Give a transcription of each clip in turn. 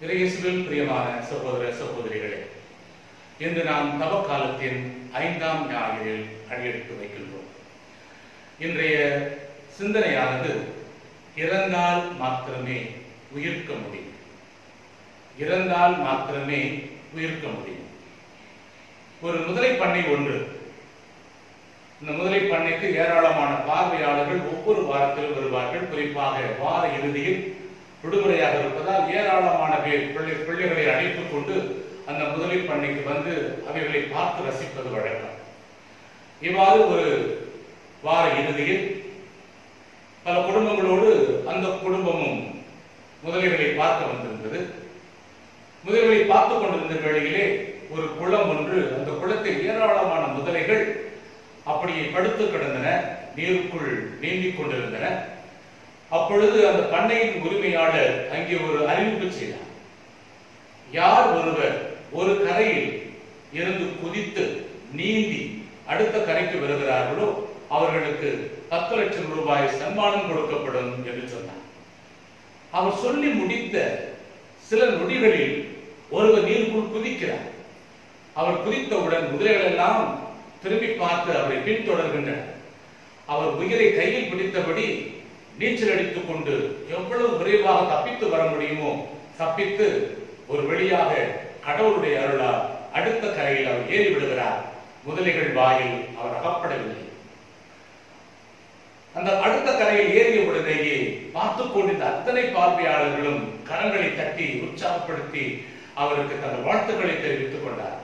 இறையேசுவில் பிரியமான சகோதர சகோதரிகளே இன்று நாம் தவக்காலத்தின் ஐந்தாம் ஞாயிறில் அடியெடுத்து வைக்கின்றோம் இன்றைய சிந்தனையானது இறந்தால் மாத்திரமே உயிர்க்க முடியும் இறந்தால் மாத்திரமே உயிர்க்க முடியும் ஒரு முதலை பண்ணை ஒன்று இந்த முதலை பண்ணைக்கு ஏராளமான பார்வையாளர்கள் ஒவ்வொரு வாரத்திலும் வருவார்கள் குறிப்பாக வார இறுதியில் விடுமுறையாக இருப்பதால் ஏராளமான பேர் பிள்ளை பிள்ளைகளை அழைத்துக் கொண்டு அந்த முதலை பண்ணைக்கு வந்து அவைகளை பார்த்து ரசிப்பது வழக்கம் இவ்வாறு ஒரு வார இறுதியில் பல குடும்பங்களோடு அந்த குடும்பமும் முதலைகளை பார்க்க வந்திருந்தது முதலைகளை பார்த்து கொண்டிருந்த வேளையிலே ஒரு குளம் ஒன்று அந்த குளத்தில் ஏராளமான முதலைகள் அப்படியே படுத்து கிடந்தன நீருக்குள் நீந்திக் கொண்டிருந்தன அப்பொழுது அந்த பண்ணையின் உரிமையாளர் அங்கே ஒரு அறிவிப்பு செய்தார் யார் ஒருவர் ஒரு கரையில் இருந்து குதித்து நீந்தி அடுத்த கரைக்கு வருகிறார்களோ அவர்களுக்கு பத்து லட்சம் ரூபாய் சன்மானம் கொடுக்கப்படும் என்று சொன்னார் அவர் சொல்லி முடித்த சில நொடிகளில் ஒருவர் நீருக்குள் குதிக்கிறார் அவர் குதித்தவுடன் குதிரைகள் எல்லாம் திரும்பி பார்த்து அவரை பின்தொடர்கின்றன அவர் உயிரை கையில் பிடித்தபடி நீச்சல் அடித்துக் கொண்டு எவ்வளவு விரைவாக தப்பித்து வர முடியுமோ தப்பித்து ஒரு வழியாக கடவுளுடைய அருளால் அடுத்த கரையில் அவர் ஏறி விடுகிறார் முதலைகள் வாயில் அவர் அகப்படவில்லை அந்த அடுத்த கரையில் ஏறிய உடனேயே பார்த்துக் கொண்டிருந்த அத்தனை பார்வையாளர்களும் கரங்களை தட்டி உற்சாகப்படுத்தி அவருக்கு தங்கள் வாழ்த்துக்களை தெரிவித்துக் கொண்டார்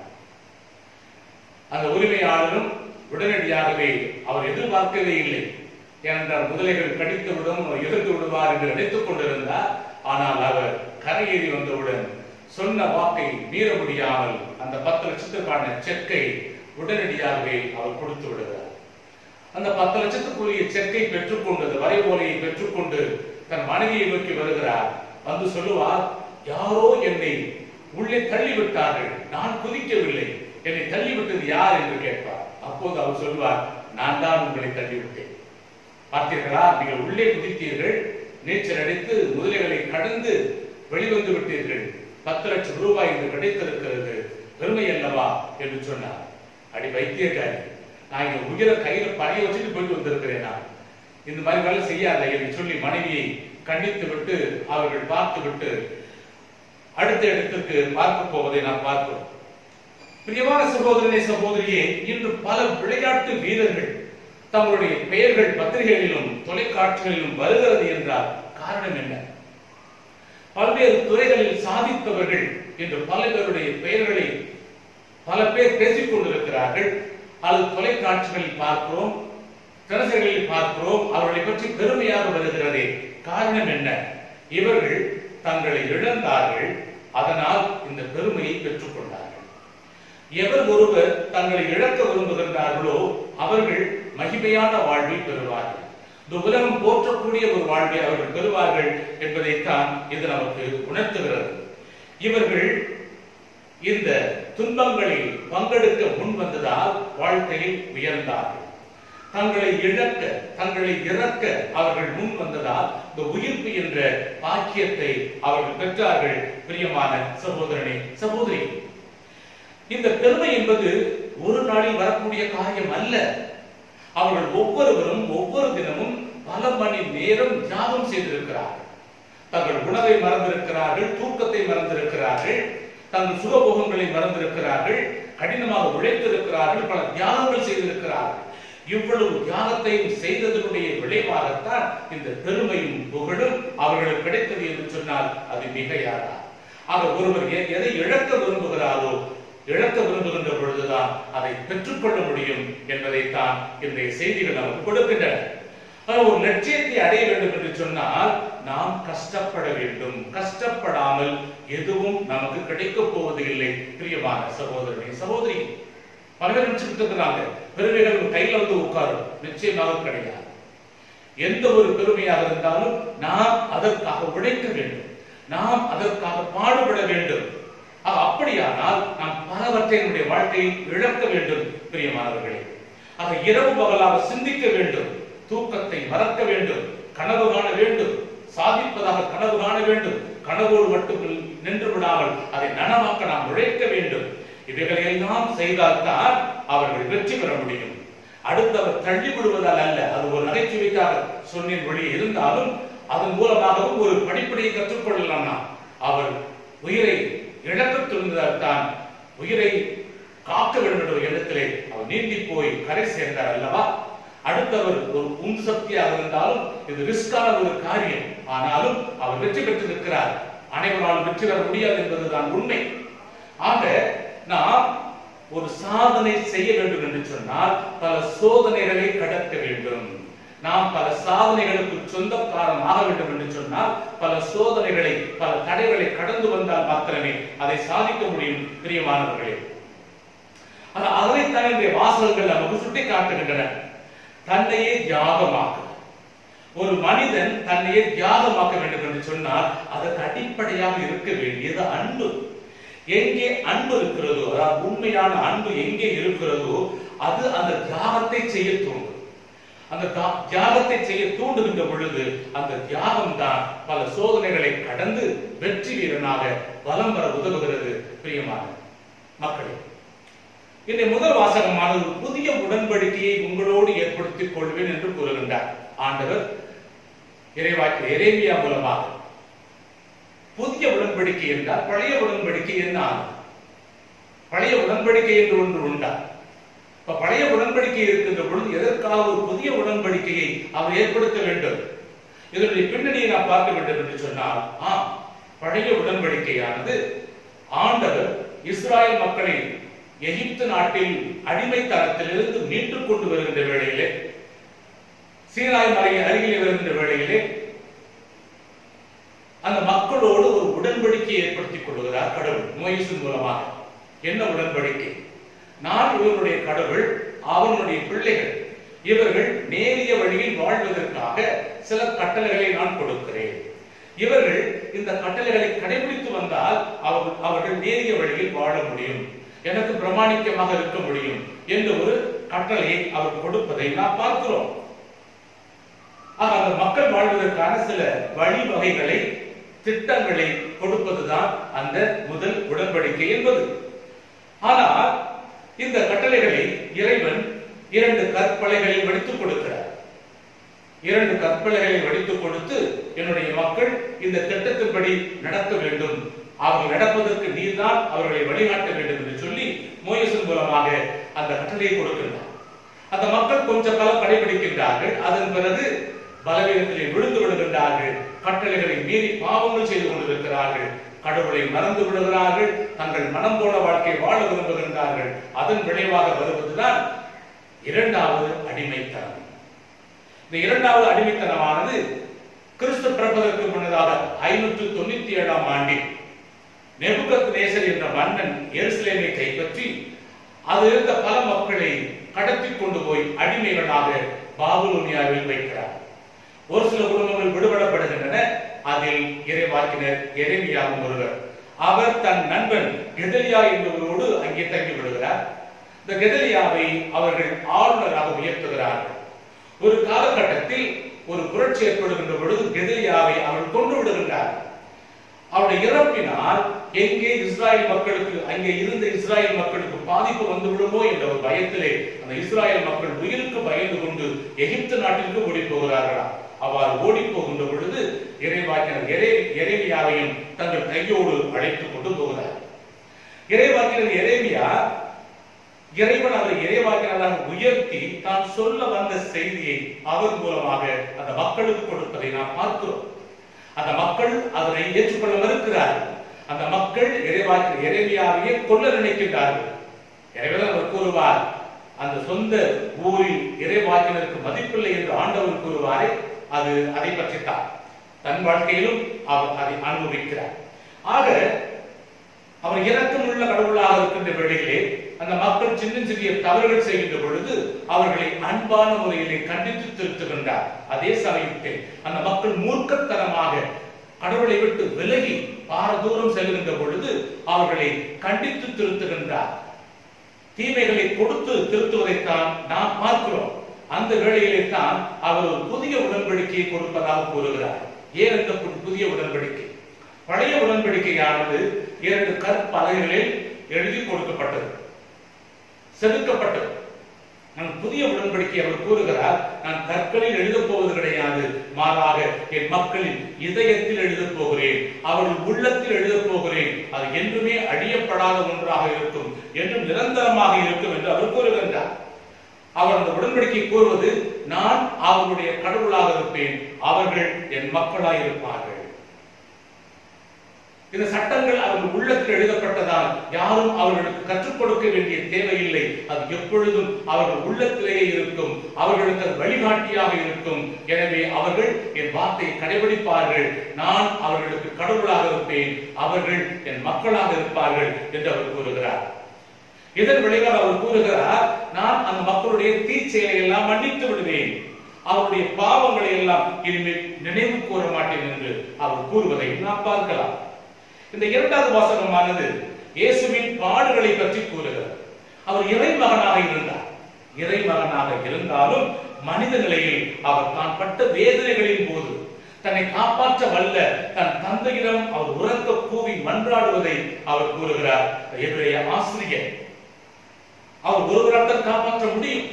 அந்த உரிமையாளரும் உடனடியாகவே அவர் எதிர்பார்க்கவே இல்லை ஏனென்றால் முதலைகள் கடித்து விடும் இறந்து விடுவார் என்று நினைத்துக் கொண்டிருந்தார் ஆனால் அவர் கரையேறி வந்தவுடன் சொன்ன வாக்கை மீற முடியாமல் அந்த பத்து லட்சத்துக்கான செக்கை உடனடியாகவே அவர் கொடுத்து விடுகிறார் அந்த பத்து லட்சத்துக்குரிய செக்கை பெற்றுக்கொண்டு அந்த வரைபோலையை பெற்றுக்கொண்டு தன் மனைவியை நோக்கி வருகிறார் வந்து சொல்லுவார் யாரோ என்னை உள்ளே தள்ளிவிட்டார்கள் நான் குதிக்கவில்லை என்னை தள்ளிவிட்டது யார் என்று கேட்பார் அப்போது அவர் சொல்வார் நான் தான் உங்களை தள்ளிவிட்டேன் பார்த்தீர்களா நீங்கள் உள்ளே குதித்தீர்கள் நீச்சல் அடித்து முதலைகளை கடந்து வெளிவந்து விட்டீர்கள் பத்து லட்சம் ரூபாய் என்று கிடைத்திருக்கிறது பெருமை அல்லவா என்று சொன்னார் அடி வைத்தியக்காரி நான் இங்க உயிரை கையில பழைய வச்சுட்டு போயிட்டு வந்திருக்கிறேன் நான் இந்த மாதிரி வேலை செய்யாத என்று சொல்லி மனைவியை கண்டித்து விட்டு அவர்கள் பார்த்து விட்டு அடுத்த இடத்துக்கு பார்க்க போவதை நாம் பார்த்தோம் பிரியமான சகோதரனே சகோதரியே இன்று பல விளையாட்டு வீரர்கள் தங்களுடைய பெயர்கள் பத்திரிகைகளிலும் தொலைக்காட்சிகளிலும் வருகிறது என்றால் காரணம் என்ன பல்வேறு துறைகளில் சாதித்தவர்கள் என்று பல பேருடைய பெயர்களை பல பேர் பேசிக் கொண்டிருக்கிறார்கள் அது தொலைக்காட்சிகளில் பார்க்கிறோம் தினசரிகளில் பார்க்கிறோம் அவர்களை பற்றி பெருமையாக வருகிறதே காரணம் என்ன இவர்கள் தங்களை இழந்தார்கள் அதனால் இந்த பெருமையை பெற்றுக் கொண்டார்கள் எவர் ஒருவர் தங்களை இழக்க விரும்புகின்றார்களோ அவர்கள் மகிமையான வாழ்வை பெறுவார்கள் இந்த உலகம் போற்றக்கூடிய ஒரு வாழ்வை அவர்கள் பெறுவார்கள் என்பதைத்தான் இது நமக்கு உணர்த்துகிறது இவர்கள் இந்த துன்பங்களில் பங்கெடுக்க முன் வந்ததால் வாழ்க்கையில் உயர்ந்தார்கள் தங்களை இழக்க தங்களை இறக்க அவர்கள் முன் வந்ததால் இந்த உயிர்ப்பு என்ற பாக்கியத்தை அவர்கள் பெற்றார்கள் பிரியமான சகோதரனே சகோதரி இந்த பெருமை என்பது ஒரு நாளில் வரக்கூடிய காரியம் அல்ல அவர்கள் ஒவ்வொருவரும் ஒவ்வொரு தினமும் பல மணி நேரம் தியாகம் செய்திருக்கிறார்கள் தங்கள் உணவை மறந்திருக்கிறார்கள் தூக்கத்தை மறந்திருக்கிறார்கள் தங்கள் சுகபோகங்களை மறந்திருக்கிறார்கள் கடினமாக உழைத்திருக்கிறார்கள் பல தியாகங்கள் செய்திருக்கிறார்கள் இவ்வளவு தியாகத்தையும் செய்ததனுடைய விளைவாகத்தான் இந்த பெருமையும் புகழும் அவர்களுக்கு கிடைத்தது என்று சொன்னால் அது மிகையாதா ஆக ஒருவர் எ- எதை இழக்க விரும்புகிறாரோ இழக்க விரும்புகின்ற பொழுதுதான் அதை பெற்றுக்கொள்ள முடியும் என்பதைத்தான் இன்றைய செய்திகள் நமக்கு கொடுக்கின்றன ஆனால் ஒரு லட்சியத்தை அடைய வேண்டும் என்று சொன்னால் நாம் கஷ்டப்பட வேண்டும் கஷ்டப்படாமல் எதுவும் நமக்கு கிடைக்கப் போவது இல்லை பிரியமான சகோதரனே சகோதரி பல பேர் நினைச்சுட்டு இருக்கிறாங்க பெருமைகள் உங்க கையில வந்து உட்காரும் நிச்சயமாக கிடையாது எந்த ஒரு பெருமையாக இருந்தாலும் நாம் அதற்காக உழைக்க வேண்டும் நாம் அதற்காக பாடுபட வேண்டும் ஆக அப்படியானால் நாம் பலவற்றை நம்முடைய வாழ்க்கையில் இழக்க வேண்டும் பிரியமானவர்களே ஆக இரவு பகலாக சிந்திக்க வேண்டும் தூக்கத்தை மறக்க வேண்டும் கனவு காண வேண்டும் சாதிப்பதாக கனவு காண வேண்டும் கனவோடு மட்டும் நின்று விடாமல் அதை நனவாக்க நாம் உழைக்க வேண்டும் இவைகளை எல்லாம் செய்தால்தான் அவர்கள் வெற்றி பெற முடியும் அடுத்தவர் தள்ளி விடுவதால் அல்ல அது ஒரு நகைச்சுவைக்காக சொன்னின் வழி இருந்தாலும் அதன் மூலமாகவும் ஒரு படிப்படியை கற்றுக்கொள்ளலாம் நாம் அவர் உயிரை இழக்கத் துணிந்ததால் தான் உயிரை காக்க வேண்டும் என்ற ஒரு எண்ணத்திலே அவர் நீந்தி போய் கரை சேர்ந்தார் அல்லவா அடுத்தவர் ஒரு உந்து சக்தியாக இருந்தாலும் இது ரிஸ்கான ஒரு காரியம் ஆனாலும் அவர் வெற்றி பெற்றிருக்கிறார் அனைவராலும் வெற்றி பெற முடியாது என்பதுதான் உண்மை ஆக நாம் ஒரு சாதனை செய்ய வேண்டும் என்று சொன்னால் பல சோதனைகளை கடக்க வேண்டும் நாம் பல சாதனைகளுக்கு சொந்தக்காரன் ஆக வேண்டும் என்று சொன்னால் பல சோதனைகளை பல தடைகளை கடந்து வந்தால் மாத்திரமே அதை சாதிக்க முடியும் பிரியமானவர்களே ஆனா அதைத்தான் இன்றைய வாசகங்கள் நமக்கு சுட்டி காட்டுகின்றன தன்னையே தியாகமாக்க ஒரு மனிதன் தன்னையே தியாகமாக்க வேண்டும் என்று சொன்னால் அதற்கு அடிப்படையாக இருக்க வேண்டியது அன்பு எங்கே அன்பு இருக்கிறதோ அதாவது உண்மையான அன்பு எங்கே இருக்கிறதோ அது அந்த தியாகத்தை செய்ய தூண்டும் அந்த தா- தியாகத்தை செய்ய தூண்டுகின்ற பொழுது அந்த தியாகம் தான் பல சோதனைகளை கடந்து வெற்றி வீரனாக பலம் வர உதவுகிறது பிரியமான மக்களே இந்த முதல் வாசகமானது ஒரு புதிய உடன்படிக்கையை உங்களோடு ஏற்படுத்திக் கொள்வேன் என்று கூறுகின்றார் ஆண்டவர் இறைவாக்கு எரேமியா மூலமாக புதிய உடன்படிக்கை என்றால் பழைய உடன்படிக்கை என்ன ஆகும் பழைய உடன்படிக்கை என்று ஒன்று உண்டா இப்ப பழைய உடன்படிக்கை இருக்கின்ற பொழுது எதற்காக ஒரு புதிய உடன்படிக்கையை அவர் ஏற்படுத்த வேண்டும் இதனுடைய பின்னணியை நாம் பார்க்க வேண்டும் என்று சொன்னால் ஆ பழைய உடன்படிக்கையானது ஆண்டவர் இஸ்ராயல் மக்களை எகிப்து நாட்டில் அடிமைத்தனத்திலிருந்து மீட்டுக் கொண்டு வருகின்ற வேளையிலே சீனாய் மலையின் அருகிலே வருகின்ற வேளையிலே அந்த மக்களோடு ஒரு உடன்படிக்கை ஏற்படுத்திக் கொள்கிறார் கடவுள் மோயிசின் மூலமாக என்ன உடன்படிக்கை நான் இவருடைய கடவுள் அவனுடைய பிள்ளைகள் இவர்கள் நேரிய வழியில் வாழ்வதற்காக சில கட்டளைகளை நான் கொடுக்கிறேன் இவர்கள் இந்த கட்டளைகளை கடைபிடித்து வந்தால் அவர்கள் அவர்கள் நேரிய வழியில் வாழ முடியும் எனக்கு பிரமாணிக்கமாக இருக்க முடியும் என்ற ஒரு கட்டளையை அவர் கொடுப்பதை நாம் பார்க்கிறோம் ஆக அந்த மக்கள் வாழ்வதற்கான சில வழிவகைகளை திட்டங்களை கொடுப்பதுதான் அந்த முதல் உடன்படிக்கை என்பது ஆனால் இந்த கட்டளைகளை இறைவன் இரண்டு கற்பலைகளில் வடித்துக் கொடுக்கிறார் இரண்டு கற்பலைகளை வடித்துக் கொடுத்து என்னுடைய மக்கள் இந்த திட்டத்தின்படி நடக்க வேண்டும் அவர்கள் நடப்பதற்கு நீர்தான் அவர்களை வழிகாட்ட வேண்டும் என்று சொல்லி மோயசன் மூலமாக அந்த கட்டளையை கொடுக்கின்றார் அந்த மக்கள் கொஞ்ச காலம் கடைபிடிக்கின்றார்கள் அதன் பிறகு பலவீனத்திலே விழுந்து விடுகின்றார்கள் கட்டளைகளை மீறி பாவங்கள் செய்து கொண்டிருக்கிறார்கள் கடவுளை மறந்து விடுகிறார்கள் தங்கள் மனம் போல வாழ்க்கை வாழ விரும்புகின்றார்கள் அதன் விளைவாக வருவதுதான் இரண்டாவது அடிமைத்தனம் இந்த இரண்டாவது அடிமைத்தனமானது கிறிஸ்து பிறப்பதற்கு முன்னதாக ஐநூற்று தொண்ணூத்தி ஏழாம் ஆண்டில் நெபுகத் நேசர் என்ற மன்னன் எருசலேமை கைப்பற்றி அது இருந்த பல மக்களை கடத்தி கொண்டு போய் அடிமைகளாக பாபுலோனியாவில் வைக்கிறார் ஒரு சில குடும்பங்கள் விடுபடப்படுகின்றன அதில் இறைவாக்கினர் எரேமியாவும் ஒருவர் அவர் தன் நண்பன் கெதலியா என்பவரோடு அங்கே தங்கி விடுகிறார் இந்த கெதலியாவை அவர்கள் ஆளுநராக உயர்த்துகிறார்கள் ஒரு காலகட்டத்தில் ஒரு புரட்சி ஏற்படுகின்ற பொழுது கெதலியாவை அவர்கள் கொண்டு விடுகின்றார்கள் அவருடைய இறப்பினால் எங்கே இஸ்ராயல் மக்களுக்கு அங்கே இருந்த இஸ்ராயல் மக்களுக்கு பாதிப்பு வந்து விடுமோ என்ற ஒரு பயத்திலே அந்த இஸ்ராயல் மக்கள் உயிருக்கு பயந்து கொண்டு எகிப்து நாட்டிற்கு ஓடி போகிறார்களா அவ்வாறு ஓடி போகின்ற பொழுது இறைவாக்கினர் எரே எரேமியாவையும் தங்கள் கையோடு அழைத்துக் கொண்டு போகிறார் இறைவாக்கினர் எரேமியா இறைவன் அவரை இறைவாக்கினராக உயர்த்தி தான் சொல்ல வந்த செய்தியை அவர் மூலமாக அந்த மக்களுக்கு கொடுப்பதை நாம் பார்க்கிறோம் அந்த மக்கள் அதனை ஏற்றுக்கொள்ள மறுக்கிறார்கள் அந்த மக்கள் இறைவாக்கின இறைவியாவையே கொல்ல நினைக்கின்றார்கள் எனவே அவர் கூறுவார் அந்த சொந்த ஊரில் இறைவாக்கினருக்கு மதிப்பில்லை என்று ஆண்டவர் கூறுவாரே அது அதை பற்றித்தான் தன் வாழ்க்கையிலும் அவர் அதை அனுபவிக்கிறார் ஆக அவர் இரக்கமுள்ள கடவுளாக இருக்கின்ற வேளையிலே அந்த மக்கள் சின்ன சிறிய தவறுகள் செய்கின்ற பொழுது அவர்களை அன்பான முறையிலே கண்டித்து திருத்துகின்றார் அதே சமயத்தில் அந்த மக்கள் மூர்க்கத்தனமாக கடவுளை விட்டு விலகி பாரதூரம் செல்கின்ற பொழுது அவர்களை கண்டித்து திருத்துகின்றார் தீமைகளை கொடுத்து திருத்துவதைத்தான் நாம் பார்க்கிறோம் அந்த வேளையிலே தான் அவர் ஒரு புதிய உடன்படிக்கையை கொடுப்பதாக கூறுகிறார் ஏன் அந்த பு- புதிய உடன்படிக்கை பழைய உடன்படிக்கையானது இரண்டு கற்பலகைகளில் எழுதி கொடுக்கப்பட்டது செதுக்கப்பட்டது நான் புதிய உடன்படிக்கை அவர் கூறுகிறார் நான் கற்களில் எழுதப் போவது கிடையாது மாறாக என் மக்களின் இதயத்தில் எழுதப் போகிறேன் அவர்கள் உள்ளத்தில் எழுதப் போகிறேன் அது என்றுமே அழியப்படாத ஒன்றாக இருக்கும் என்றும் நிரந்தரமாக இருக்கும் என்று அவர் கூறுகின்றார் அவர் அந்த உடன்படிக்கை கூறுவது நான் அவர்களுடைய கடவுளாக இருப்பேன் அவர்கள் என் மக்களாய் இருப்பார்கள் இந்த சட்டங்கள் அவர்கள் உள்ளத்தில் எழுதப்பட்டதால் யாரும் அவர்களுக்கு கற்றுக் கொடுக்க வேண்டிய தேவையில்லை அது எப்பொழுதும் அவர்கள் உள்ளத்திலேயே இருக்கும் அவர்களுக்கு அது வழிகாட்டியாக இருக்கும் எனவே அவர்கள் என் வார்த்தையை கடைபிடிப்பார்கள் நான் அவர்களுக்கு கடவுளாக இருப்பேன் அவர்கள் என் மக்களாக இருப்பார்கள் என்று அவர் கூறுகிறார் இதன் விளைவாக அவர் கூறுகிறார் நான் அந்த மக்களுடைய தீச்செயலை எல்லாம் மன்னித்து விடுவேன் அவருடைய பாவங்களை எல்லாம் இனிமேல் நினைவு கூற மாட்டேன் என்று அவர் கூறுவதை நாம் பார்க்கலாம் இந்த இரண்டாவது வாசகமானது இயேசுவின் பாடுகளை பற்றி கூறுகிறது அவர் இறைமகனாக இருந்தார் இறைமகனாக இருந்தாலும் மனித நிலையில் அவர் தான் பட்ட வேதனைகளின் போது தன்னை காப்பாற்ற வல்ல தன் தந்தையிடம் அவர் உறக்க கூவி மன்றாடுவதை அவர் கூறுகிறார் எபிரேய ஆசிரியர் அவர் ஒருவரால் தான் காப்பாற்ற முடியும்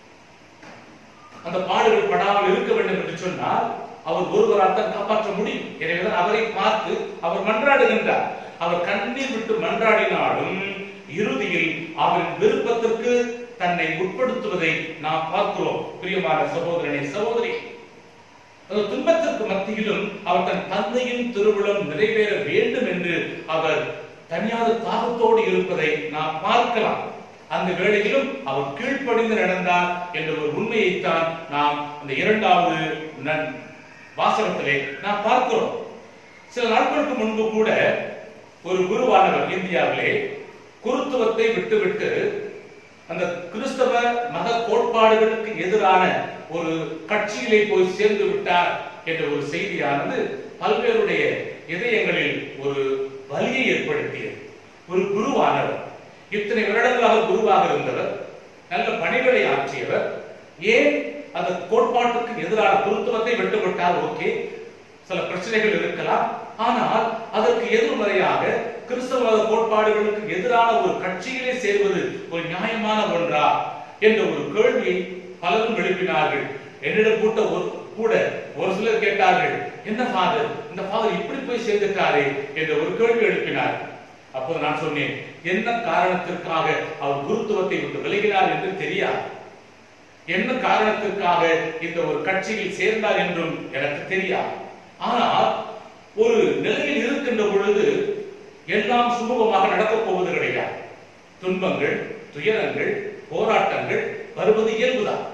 அந்த பாடுகள் படாமல் இருக்க வேண்டும் என்று சொன்னால் அவர் ஒருவரால் தான் காப்பாற்ற முடியும் எனவேதான் அவரை பார்த்து அவர் மன்றாடுகின்றார் அவர் கண்ணீர் விட்டு மன்றாடினாலும் இறுதியில் அவரின் விருப்பத்திற்கு தன்னை உட்படுத்துவதை நாம் பார்க்கிறோம் பிரியமான சகோதரனே சகோதரி அந்த துன்பத்திற்கு மத்தியிலும் அவர் தன் தந்தையின் திருவிழம் நிறைவேற வேண்டும் என்று அவர் தனியாத தாகத்தோடு இருப்பதை நாம் பார்க்கலாம் அந்த வேளையிலும் அவர் கீழ்ப்படிந்து நடந்தார் என்ற ஒரு உண்மையைத்தான் நாம் அந்த இரண்டாவது நன்- வாசகத்திலே நாம் பார்க்கிறோம் சில நாட்களுக்கு முன்பு கூட ஒரு குருவானவர் இந்தியாவிலே குருத்துவத்தை விட்டுவிட்டு அந்த கிறிஸ்தவ மத கோட்பாடுகளுக்கு எதிரான ஒரு கட்சியிலே போய் சேர்ந்து விட்டார் என்ற ஒரு செய்தியானது பல்வேறுடைய இதயங்களில் ஒரு வலியை ஏற்படுத்தியது ஒரு குருவானவர் இத்தனை வருடங்களாக குருவாக இருந்தவர் நல்ல பணிகளை ஆற்றியவர் ஏன் அந்த கோட்பாட்டுக்கு எதிரான குருத்துவத்தை விட்டுவிட்டார் ஓகே சில பிரச்சனைகள் இருக்கலாம் ஆனால் அதற்கு எதிர்மறையாக கிறிஸ்தவ மத கோட்பாடுகளுக்கு எதிரான ஒரு கட்சியிலே சேர்வது ஒரு நியாயமான ஒன்றா என்ற ஒரு கேள்வியை பலரும் எழுப்பினார்கள் என்னிடம் கூட்ட ஒரு கூட ஒரு சிலர் கேட்டார்கள் என்ன ஃபாதர் இந்த ஃபாதர் இப்படி போய் சேர்ந்துட்டாரே என்ற ஒரு கேள்வி எழுப்பினார் அப்போது நான் சொன்னேன் என்ன காரணத்திற்காக அவர் குருத்துவத்தை விட்டு விலகினார் என்று தெரியாது என்ன காரணத்திற்காக இந்த ஒரு கட்சியில் சேர்ந்தார் என்றும் எனக்கு தெரியாது ஆனால் ஒரு நிலையில் இருக்கின்ற பொழுது எல்லாம் சுமூகமாக நடக்கப் போவது கிடையாது துன்பங்கள் துயரங்கள் போராட்டங்கள் வருவது இயல்புதான்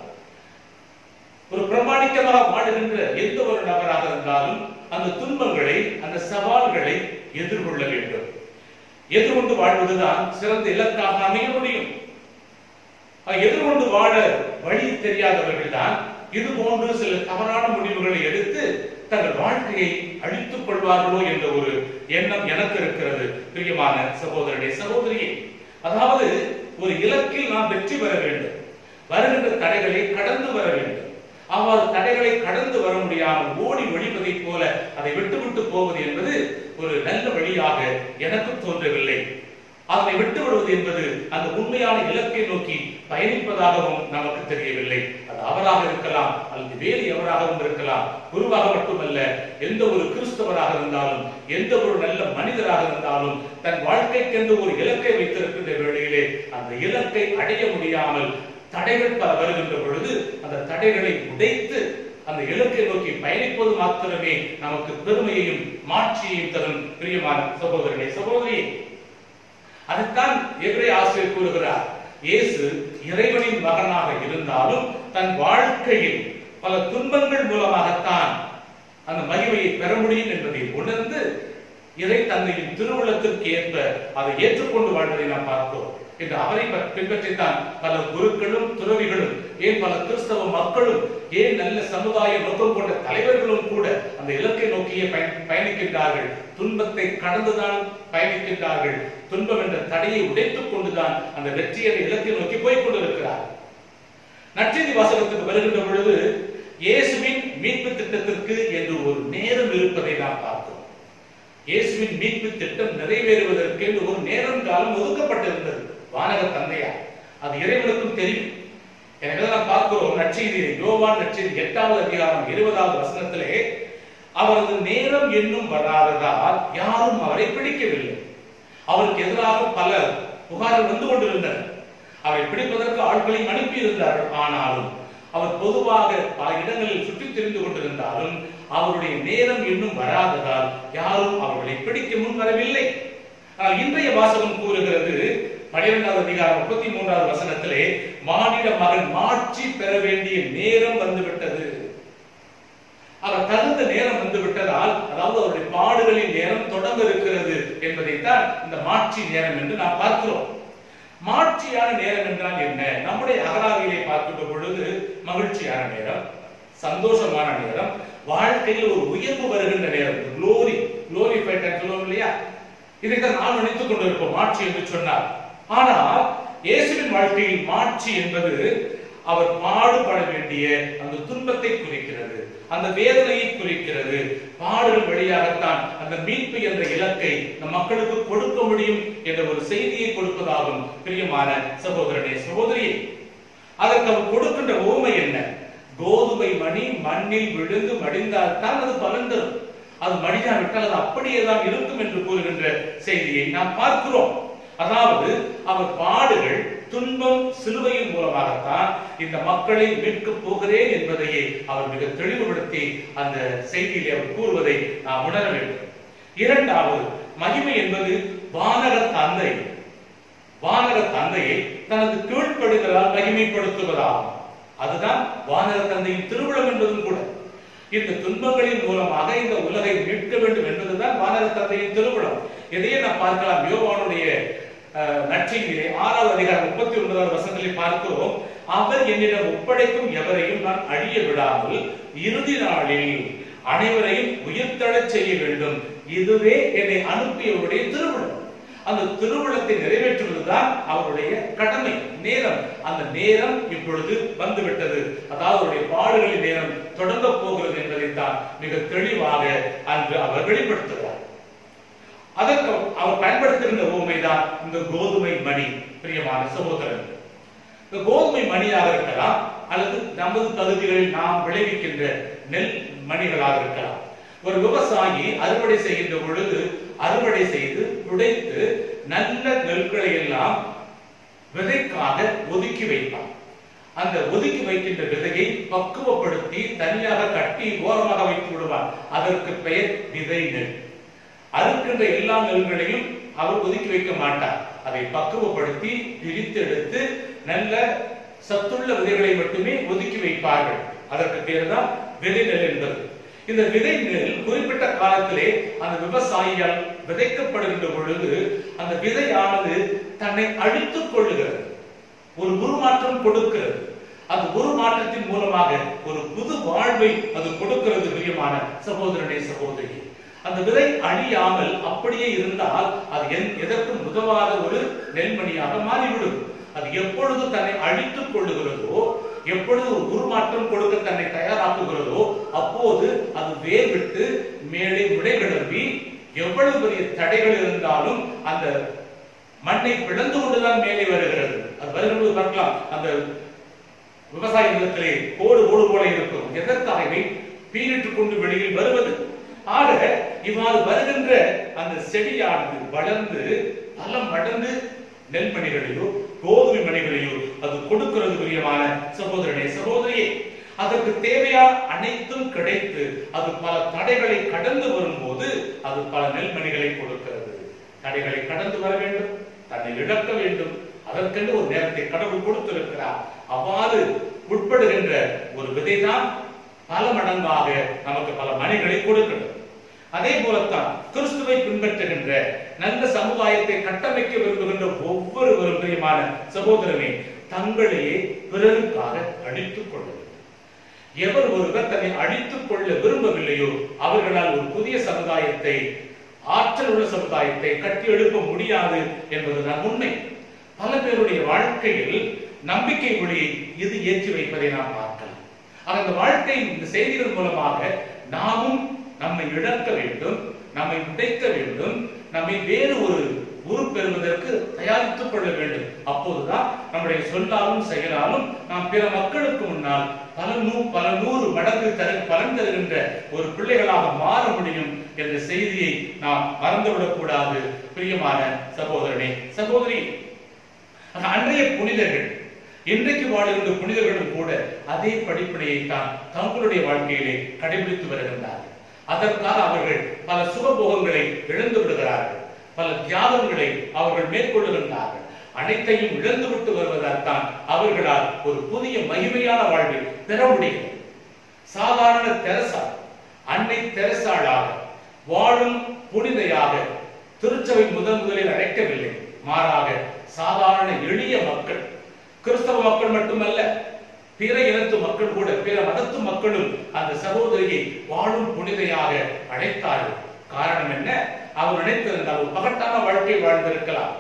ஒரு பிரமாணிக்கமாக வாழுகின்ற எந்த ஒரு நபராக இருந்தாலும் அந்த துன்பங்களை அந்த சவால்களை எதிர்கொள்ள வேண்டும் எதிர்கொண்டு வாழ்வதுதான் சிறந்த இலக்காக அமைய முடியும் அதை எதிர்கொண்டு வாழ வழி தெரியாதவர்கள் தான் இது போன்று சில தவறான முடிவுகளை எடுத்து தங்கள் வாழ்க்கையை அழித்துக் கொள்வார்களோ என்ற ஒரு எண்ணம் எனக்கு இருக்கிறது பிரியமான சகோதரனே சகோதரியே அதாவது ஒரு இலக்கில் நாம் வெற்றி பெற வேண்டும் வருகின்ற தடைகளை கடந்து வர வேண்டும் அவ்வாறு தடைகளை கடந்து வர முடியாமல் ஓடி ஒழிப்பதைப் போல அதை விட்டுவிட்டு போவது என்பது ஒரு நல்ல வழியாக எனக்கு தோன்றவில்லை அதனை விட்டு விடுவது என்பது அந்த உண்மையான இலக்கை நோக்கி பயணிப்பதாகவும் நமக்கு தெரியவில்லை அது அவராக இருக்கலாம் அல்லது வேறு எவராகவும் இருக்கலாம் குருவாக மட்டுமல்ல எந்த ஒரு கிறிஸ்தவராக இருந்தாலும் எந்த ஒரு நல்ல மனிதராக இருந்தாலும் தன் வாழ்க்கைக்கென்று ஒரு இலக்கை வைத்திருக்கின்ற வேளையிலே அந்த இலக்கை அடைய முடியாமல் தடைகள் பல வருகின்ற பொழுது அந்த தடைகளை உடைத்து அந்த இலக்கை நோக்கி பயணிப்பது மாத்திரமே நமக்கு பெருமையையும் மாட்சியையும் தரும் பிரியமான சகோதரனே சகோதரி அதைத்தான் எபிரே ஆசிரியர் கூறுகிறார் இயேசு இறைவனின் மகனாக இருந்தாலும் தன் வாழ்க்கையில் பல துன்பங்கள் மூலமாகத்தான் அந்த மகிமையை பெற முடியும் என்பதை உணர்ந்து இறை தந்தையின் திருவுள்ளத்திற்கு ஏற்ப அதை ஏற்றுக்கொண்டு வாழ்வதை நாம் பார்த்தோம் என்று அவரை ப- பின்பற்றித்தான் பல குருக்களும் துறவிகளும் ஏன் பல கிறிஸ்தவ மக்களும் ஏன் நல்ல சமுதாய நோக்கம் கொண்ட தலைவர்களும் கூட அந்த இலக்கை நோக்கியே பயன்- பயணிக்கின்றார்கள் துன்பத்தை கடந்துதான் பயணிக்கின்றார்கள் துன்பம் என்ற தடையை உடைத்துக் கொண்டுதான் அந்த வெற்றியை இலக்கை நோக்கி போய்க் கொண்டிருக்கிறார் நற்செய்தி வாசகத்துக்கு வருகின்ற பொழுது இயேசுவின் மீட்பு திட்டத்திற்கு என்று ஒரு நேரம் இருப்பதை நாம் பார்க்கிறோம் இயேசுவின் மீட்பு திட்டம் நிறைவேறுவதற்கு என்று ஒரு நேரம் காலம் ஒதுக்கப்பட்டிருந்தது வானக தந்தையா அது இறைவனுக்கும் தெரியும் எனவே நாம் பார்க்கிறோம் நற்செய்தியை யோவான் நற்செய்தி எட்டாவது அதிகாரம் இருபதாவது வசனத்திலே அவரது நேரம் என்னும் வராததால் யாரும் அவரை பிடிக்கவில்லை அவருக்கு எதிராக பல புகார்கள் வந்து கொண்டிருந்தன அவரை பிடிப்பதற்கு ஆட்களையும் அனுப்பியிருந்தார்கள் ஆனாலும் அவர் பொதுவாக பல இடங்களில் சுற்றித் திரிந்து கொண்டிருந்தாலும் அவருடைய நேரம் இன்னும் வராததால் யாரும் அவர்களை பிடிக்க முன் வரவில்லை ஆனால் இன்றைய வாசகம் கூறுகிறது பனிரெண்டாவது அதிகாரம் முப்பத்தி மூன்றாவது வசனத்திலே மானிட மகன் மாட்சி பெற வேண்டிய நேரம் வந்துவிட்டது அவர் தகுந்த நேரம் வந்து விட்டதால் அதாவது அவருடைய பாடுகளின் நேரம் தொடங்க இருக்கிறது என்பதைத்தான் இந்த மாட்சி நேரம் என்று நாம் பார்க்கிறோம் மாட்சியான நேரம் என்றால் என்ன நம்முடைய அகராதியிலே பார்க்கின்ற பொழுது மகிழ்ச்சியான நேரம் சந்தோஷமான நேரம் வாழ்க்கையில் ஒரு உயர்வு வருகின்ற நேரம் குளோரி குளோரிஃபைட் சொல்லுவோம் இல்லையா இதைத்தான் நாம் நினைத்துக் கொண்டிருப்போம் மாட்சி என்று சொன்னார் ஆனால் இயேசுவின் வாழ்க்கையில் மாட்சி என்பது அவர் பாடுபட வேண்டிய அந்த துன்பத்தை குறிக்கிறது அந்த வேதனையை குறிக்கிறது பாடுகள் வழியாகத்தான் அந்த மீட்பு என்ற இலக்கை நம் மக்களுக்கு கொடுக்க முடியும் என்ற ஒரு செய்தியை கொடுப்பதாகும் பிரியமான சகோதரனே சகோதரியே அதற்கு அவர் கொடுக்கின்ற ஓமை என்ன கோதுமை மணி மண்ணில் விழுந்து மடிந்தால் தான் அது பலன் தரும் அது மடியாவிட்டால் அது அப்படியே தான் இருக்கும் என்று கூறுகின்ற செய்தியை நாம் பார்க்கிறோம் அதாவது அவர் பாடுகள் துன்பம் சிலுவையின் மூலமாகத்தான் இந்த மக்களை மீட்கப் போகிறேன் என்பதையே அவர் மிக தெளிவுபடுத்தி அந்த செய்தியிலே அவர் கூறுவதை நாம் உணர வேண்டும் இரண்டாவது மகிமை என்பது வானக தந்தை வானக தந்தையை தனது கீழ்ப்படுதலால் மகிமைப்படுத்துவதாகும் அதுதான் வானக தந்தையின் திருவிழம் என்பதும் கூட இந்த துன்பங்களின் மூலமாக இந்த உலகை மீட்க வேண்டும் என்பதுதான் வானக தந்தையின் திருவிழம் இதையே நாம் பார்க்கலாம் யோவானுடைய அஹ், நற்செய்தியிலே ஆறாவது அதிகாரம் முப்பத்தி ஒன்பதாவது வசனத்திலே பார்க்கிறோம் அவர் என்னிடம் ஒப்படைக்கும் எவரையும் நான் அழிய விடாமல் இறுதி நாளில் அனைவரையும் உயிர்த்தெழச் செய்ய வேண்டும் இதுவே என்னை அனுப்பியவருடைய திருவிழம் அந்த திருவிழத்தை நிறைவேற்றுவதுதான் அவருடைய கடமை நேரம் அந்த நேரம் இப்பொழுது வந்துவிட்டது அதாவது அவருடைய பாடுகளின் நேரம் தொடங்க போகிறது என்பதைத்தான் மிக தெளிவாக அன்று அவர் வெளிப்படுத்துகிறார் அதற்கு அவர் பயன்படுத்துகின்ற ஊமைதான் இந்த கோதுமை மணி பிரியமான சகோதரன் இந்த கோதுமை மணியாக இருக்கலாம் அல்லது நமது பகுதிகளில் நாம் விளைவிக்கின்ற நெல் மணிகளாக இருக்கலாம் ஒரு விவசாயி அறுவடை செய்கின்ற பொழுது அறுவடை செய்து துடைத்து நல்ல நெல்களை எல்லாம் விதைக்காக ஒதுக்கி வைப்பான் அந்த ஒதுக்கி வைக்கின்ற விதையை பக்குவப்படுத்தி தனியாக கட்டி ஓரமாக வைத்து விடுவார் அதற்கு பெயர் விதை நெல் அறுக்கின்ற எல்லா நெல்களையும் அவர் ஒதுக்கி வைக்க மாட்டார் அதை பக்குவப்படுத்தி பிரித்து எடுத்து நல்ல சத்துள்ள விதைகளை மட்டுமே ஒதுக்கி வைப்பார்கள் அதற்கு பேர் தான் விதை நெல் என்பது இந்த விதை நெல் குறிப்பிட்ட காலத்திலே அந்த விவசாயியால் விதைக்கப்படுகின்ற பொழுது அந்த விதையானது தன்னை அழித்துக் கொள்ளுகிறது ஒரு உருமாற்றம் கொடுக்கிறது அந்த உருமாற்றத்தின் மூலமாக ஒரு புது வாழ்வை அது கொடுக்கிறது பிரியமான சகோதரனே சகோதரி அந்த விதை அழியாமல் அப்படியே இருந்தால் அது எந்- எதற்கும் உதவாத ஒரு நெல்மணியாக மாறிவிடும் அது எப்பொழுது தன்னை அழித்துக் கொள்ளுகிறதோ எப்பொழுது ஒரு உருமாற்றம் கொடுக்க தன்னை தயாராக்குகிறதோ அப்போது அது வேர் விட்டு மேலே முளை கிளம்பி எவ்வளவு பெரிய தடைகள் இருந்தாலும் அந்த மண்ணை பிளந்து கொண்டுதான் மேலே வருகிறது அது வருகிறது பார்க்கலாம் அந்த விவசாய நிலத்திலே கோடு கோடு போல இருக்கும் எதற்காக இவை பீரிட்டுக் கொண்டு வெளியில் வருவது ஆக இவ்வாறு வருகின்ற அந்த செடியானது வளர்ந்து பலம் வளர்ந்து நெல்மணிகளையோ கோதுமை மணிகளையோ அது கொடுக்கிறது பிரியமான சகோதரனே சகோதரியே அதற்கு தேவையான அனைத்தும் கிடைத்து அது பல தடைகளை கடந்து வரும்போது அது பல நெல்மணிகளை கொடுக்கிறது தடைகளை கடந்து வர வேண்டும் தன்னை இழக்க வேண்டும் அதற்கென்று ஒரு நேரத்தை கடவுள் கொடுத்திருக்கிறார் அவ்வாறு உட்படுகின்ற ஒரு விதைதான் பல மடங்காக நமக்கு பல மணிகளை கொடுக்கிறது அதே போலத்தான் கிறிஸ்துவை பின்பற்றுகின்ற நல்ல சமுதாயத்தை கட்டமைக்க விரும்புகின்ற ஒவ்வொருவரும் பிரியமான சகோதரமே தங்களையே பிறருக்காக அழித்துக் கொள்ள வேண்டும் எவர் ஒருவர் தன்னை அழித்துக் கொள்ள விரும்பவில்லையோ அவர்களால் ஒரு புதிய சமுதாயத்தை ஆற்றல் உள்ள சமுதாயத்தை கட்டி எழுப்ப முடியாது என்பதுதான் உண்மை பல பேருடைய வாழ்க்கையில் நம்பிக்கை ஒளியை இது ஏற்றி வைப்பதை நாம் பார்க்கலாம் ஆக இந்த வாழ்க்கை இந்த செய்திகள் மூலமாக நாமும் நம்மை இழக்க வேண்டும் நம்மை உடைக்க வேண்டும் நம்மை வேறு ஒரு உரு பெறுவதற்கு தயாரித்துக் கொள்ள வேண்டும் அப்போதுதான் நம்முடைய சொல்லாலும் செயலாலும் நாம் பிற மக்களுக்கு முன்னால் பல நூ பல நூறு மடங்கு தரு பலன் தருகின்ற ஒரு பிள்ளைகளாக மாற முடியும் என்ற செய்தியை நாம் மறந்துவிடக் கூடாது பிரியமான சகோதரனே சகோதரி ஆக அன்றைய புனிதர்கள் இன்றைக்கு வாழுகின்ற புனிதர்களும் கூட அதே படிப்பினையை தான் தங்களுடைய வாழ்க்கையிலே கடைபிடித்து வருகின்றார்கள் அதற்காக அவர்கள் பல சுகபோகங்களை இழந்து விடுகிறார்கள் பல தியாகங்களை அவர்கள் மேற்கொள்ளுகின்றார்கள் அனைத்தையும் இழந்துவிட்டு வருவதால் தான் அவர்களால் ஒரு புதிய மகிமையான வாழ்வை பெற முடிகிறது சாதாரண தெரசா அன்னை தெரசாளாக வாழும் புனிதையாக திருச்சபை முதன் முதலில் அழைக்கவில்லை மாறாக சாதாரண எளிய மக்கள் கிறிஸ்தவ மக்கள் மட்டுமல்ல பிற இனத்து மக்கள் கூட பிற மதத்து மக்களும் அந்த சகோதரியை வாழும் புனிதையாக அழைத்தார்கள் காரணம் என்ன அவர் நினைத்திருந்தால் ஒரு பகட்டான வாழ்க்கை வாழ்ந்திருக்கலாம்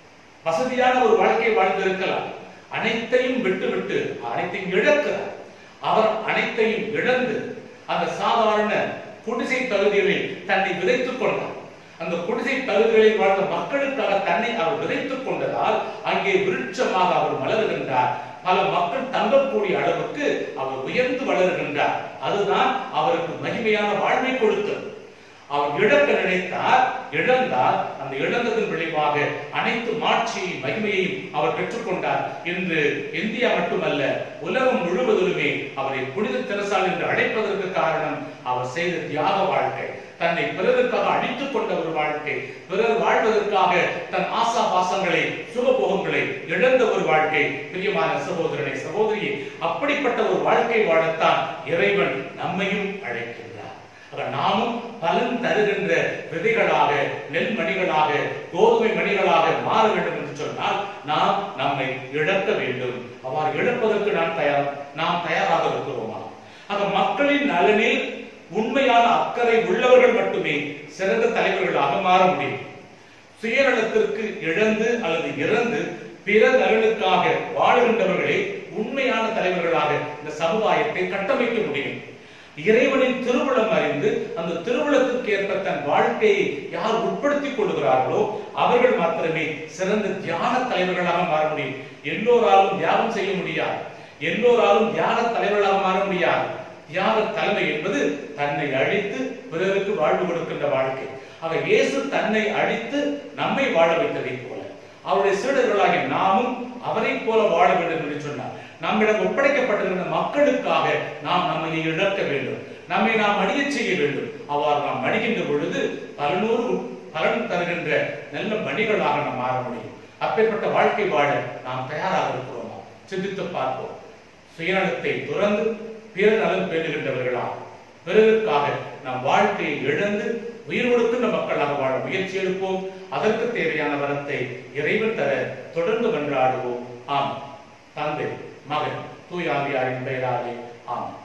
வசதியான ஒரு வாழ்க்கை வாழ்ந்திருக்கலாம் அனைத்தையும் விட்டுவிட்டு அனைத்தையும் இழக்கிறார் அவர் அனைத்தையும் இழந்து அந்த சாதாரண குடிசை பகுதிகளில் தன்னை விதைத்துக் கொண்டார் அந்த குடிசை பகுதிகளில் வாழ்ந்த மக்களுக்காக தன்னை அவர் விதைத்துக் கொண்டதால் அங்கே விருட்சமாக அவர் மலருகின்றார் பல மக்கள் தங்கக்கூடிய அளவுக்கு அவர் உயர்ந்து வளருகின்றார் அதுதான் அவருக்கு மகிமையான வாழ்வை கொடுத்தது அவர் இழக்க நினைத்தார் இழந்தார் அந்த இழந்ததன் விளைவாக அனைத்து மாட்சியையும் மகிமையையும் அவர் பெற்றுக்கொண்டார் இன்று இந்தியா மட்டுமல்ல உலகம் முழுவதிலுமே அவரை புனித தெரசால் என்று அழைப்பதற்கு காரணம் அவர் செய்த தியாக வாழ்க்கை தன்னை பிறருக்காக அழித்துக் கொண்ட ஒரு வாழ்க்கை பிறர் வாழ்வதற்காக தன் ஆசா பாசங்களை சுகபோகங்களை இழந்த ஒரு வாழ்க்கை பிரியமான சகோதரனை சகோதரியை அப்படிப்பட்ட ஒரு வாழ்க்கை வாழத்தான் இறைவன் நம்மையும் அழைக்கின்றார் ஆக நாமும் பலன் தருகின்ற விதைகளாக நெல் மணிகளாக கோதுமை மணிகளாக மாற வேண்டும் என்று சொன்னால் நாம் நம்மை இழக்க வேண்டும் அவ்வாறு இழப்பதற்கு நாம் தயார் நாம் தயாராக இருக்கிறோமா ஆக மக்களின் நலனில் உண்மையான அக்கறை உள்ளவர்கள் மட்டுமே சிறந்த தலைவர்களாக மாற முடியும் சுயநலத்திற்கு இழந்து அல்லது இறந்து பிற நலனுக்காக வாழுகின்றவர்களே உண்மையான தலைவர்களாக இந்த சமுதாயத்தை கட்டமைக்க முடியும் இறைவனின் திருவுளம் அறிந்து அந்த திருவுளத்துக்கு ஏற்ப தன் வாழ்க்கையை யார் உட்படுத்திக் கொள்கிறார்களோ அவர்கள் மாத்திரமே சிறந்த தியான தலைவர்களாக மாற முடியும் எல்லோராலும் தியாகம் செய்ய முடியாது எல்லோராலும் தியாக தலைவர்களாக மாற முடியாது தியாக தலைமை என்பது தன்னை அழித்து பிறருக்கு வாழ்வு கொடுக்கின்ற வாழ்க்கை ஆக இயேசு தன்னை அழித்து நம்மை வாழ வைத்ததை போல அவருடைய சீடர்களாகிய நாமும் அவரைப் போல வாழ வேண்டும் என்று சொன்னார் நம்மிடம் ஒப்படைக்கப்பட்டிருந்த மக்களுக்காக நாம் நம்மை இழக்க வேண்டும் நம்மை நாம் அடியச் செய்ய வேண்டும் அவ்வாறு நாம் மடிகின்ற பொழுது பலநூறு பலன் தருகின்ற நல்ல மணிகளாக நாம் மாற முடியும் அப்பேற்பட்ட வாழ்க்கை வாழ நாம் தயாராக இருக்கிறோமா சிந்தித்து பார்ப்போம் சுயநலத்தை துறந்து பிற நலன் பேணுகின்றவர்களா பிறருக்காக நம் வாழ்க்கையை இழந்து உயிர் கொடுக்கின்ற மக்களாக வாழ முயற்சி எடுப்போம் அதற்கு தேவையான வரத்தை இறைவன் தர தொடர்ந்து மன்றாடுவோம் ஆம் தந்தை மகன் தூயாவியாரின் பெயராலே ஆம்